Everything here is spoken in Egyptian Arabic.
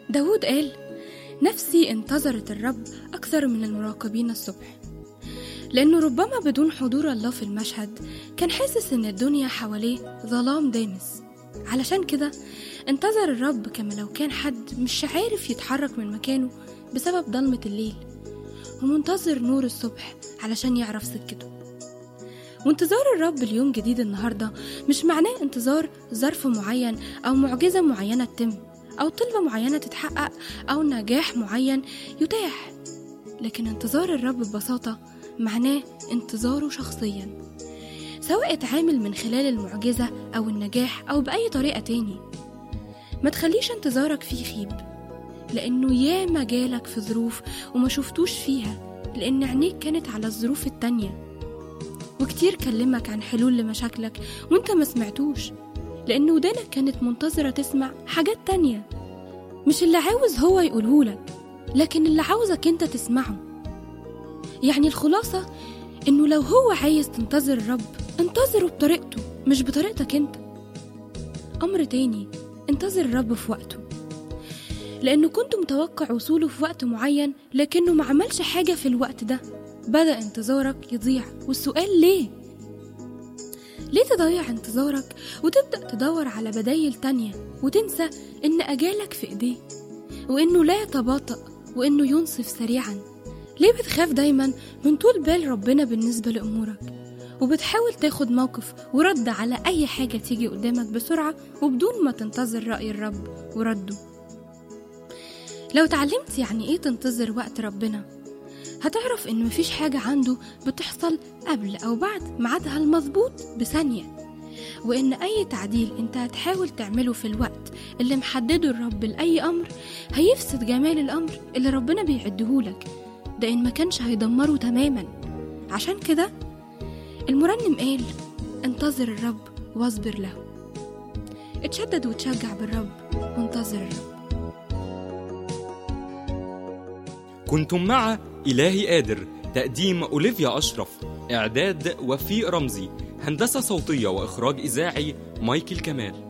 داود قال نفسي انتظرت الرب أكثر من المراقبين الصبح لأنه ربما بدون حضور الله في المشهد كان حاسس إن الدنيا حواليه ظلام دامس علشان كده انتظر الرب كما لو كان حد مش عارف يتحرك من مكانه بسبب ضلمة الليل ومنتظر نور الصبح علشان يعرف سكته وانتظار الرب اليوم جديد النهاردة مش معناه انتظار ظرف معين أو معجزة معينة تتم أو طلبة معينة تتحقق أو نجاح معين يتاح لكن انتظار الرب ببساطة معناه انتظاره شخصيا سواء اتعامل من خلال المعجزة أو النجاح أو بأي طريقة تاني ما تخليش انتظارك فيه خيب لأنه ياما جالك في ظروف وما شفتوش فيها لأن عينيك كانت على الظروف التانية وكتير كلمك عن حلول لمشاكلك وانت ما سمعتوش لأن ودانك كانت منتظرة تسمع حاجات تانية مش اللي عاوز هو يقولهولك لكن اللي عاوزك انت تسمعه يعني الخلاصة انه لو هو عايز تنتظر الرب انتظره بطريقته مش بطريقتك انت أمر تاني انتظر الرب في وقته لأنه كنت متوقع وصوله في وقت معين لكنه ما عملش حاجة في الوقت ده بدأ انتظارك يضيع والسؤال ليه؟ ليه تضيع انتظارك وتبدأ تدور على بدايل تانية وتنسى إن أجالك في إيديه وإنه لا يتباطأ وإنه ينصف سريعا ليه بتخاف دايما من طول بال ربنا بالنسبة لأمورك وبتحاول تاخد موقف ورد على أي حاجة تيجي قدامك بسرعة وبدون ما تنتظر رأي الرب ورده لو اتعلمت يعني ايه تنتظر وقت ربنا هتعرف ان مفيش حاجة عنده بتحصل قبل او بعد ميعادها المظبوط بثانية وان اي تعديل انت هتحاول تعمله في الوقت اللي محدده الرب لأي امر هيفسد جمال الامر اللي ربنا بيعدهولك ده ان ما كانش هيدمره تماما عشان كده المرنم قال انتظر الرب واصبر له اتشدد وتشجع بالرب وانتظر الرب كنتم مع إلهي قادر تقديم أوليفيا أشرف إعداد وفيق رمزي هندسة صوتية وإخراج إذاعي مايكل كمال